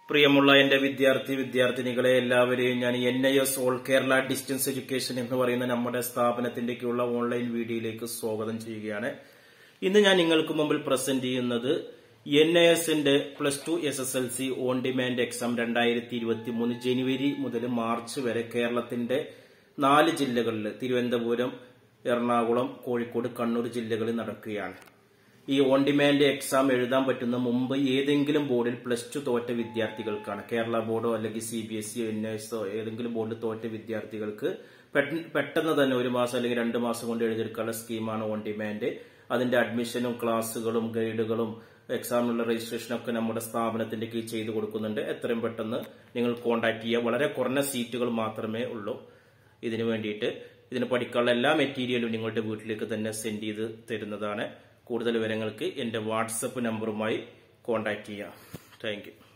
പ്രിയമുള്ള എന്റെ വിദ്യാർത്ഥി വിദ്യാർത്ഥിനികളെ എല്ലാവരെയും ഞാൻ N I S all Kerala distance education എന്ന് പറയുന്ന നമ്മുടെ സ്ഥാപനത്തിന്റെയൊക്കെയുള്ള ഓൺലൈൻ വീഡിയോയിലേക്ക് സ്വാഗതം ചെയ്യുകയാണ് ഇന്ന് ഞാൻ നിങ്ങൾക്ക് മുമ്പിൽ പ്രസന്റ് ചെയ്യുന്നത് എൻ ഐ എസിന്റെ plus two S S L C on demand exam രണ്ടായിരത്തി ഇരുപത്തി മൂന്ന് ജനുവരി മുതൽ മാർച്ച് വരെ കേരളത്തിന്റെ നാല് ജില്ലകളിൽ തിരുവനന്തപുരം എറണാകുളം കോഴിക്കോട് കണ്ണൂർ ജില്ലകളിൽ നടക്കുകയാണ് ഈ ഓൺ ഡിമാൻഡ് എക്സാം എഴുതാൻ പറ്റുന്ന മുമ്പ് ഏതെങ്കിലും ബോർഡിൽ പ്ലസ് ടു തോറ്റ വിദ്യാർത്ഥികൾക്കാണ് കേരള ബോർഡോ അല്ലെങ്കിൽ C B S E N എസോ ഏതെങ്കിലും ബോർഡിൽ തോറ്റ വിദ്യാർത്ഥികൾക്ക് പെട്ടെന്ന് പെട്ടെന്ന് തന്നെ ഒരു മാസം അല്ലെങ്കിൽ രണ്ട് മാസം കൊണ്ട് എഴുതിയെടുക്കാനുള്ള സ്കീമാണ് ഓൺ ഡിമാൻഡ് അതിന്റെ അഡ്മിഷനും ക്ലാസ്സുകളും ഗൈഡുകളും എക്സാമിനുള്ള രജിസ്ട്രേഷൻ ഒക്കെ നമ്മുടെ സ്ഥാപനത്തിന്റെ കീഴിൽ ചെയ്തു കൊടുക്കുന്നുണ്ട് എത്രയും പെട്ടെന്ന് നിങ്ങൾ കോൺടാക്ട് ചെയ്യുക വളരെ കുറഞ്ഞ സീറ്റുകൾ മാത്രമേ ഉള്ളൂ ഇതിനു വേണ്ടിയിട്ട് ഇതിന് പഠിക്കാനുള്ള എല്ലാ മെറ്റീരിയലും നിങ്ങളുടെ വീട്ടിലേക്ക് തന്നെ സെൻഡ് ചെയ്ത് തരുന്നതാണ് കൂടുതൽ വിവരങ്ങൾക്ക് എന്റെ വാട്സപ്പ് നമ്പറുമായി കോൺടാക്ട് ചെയ്യാം താങ്ക്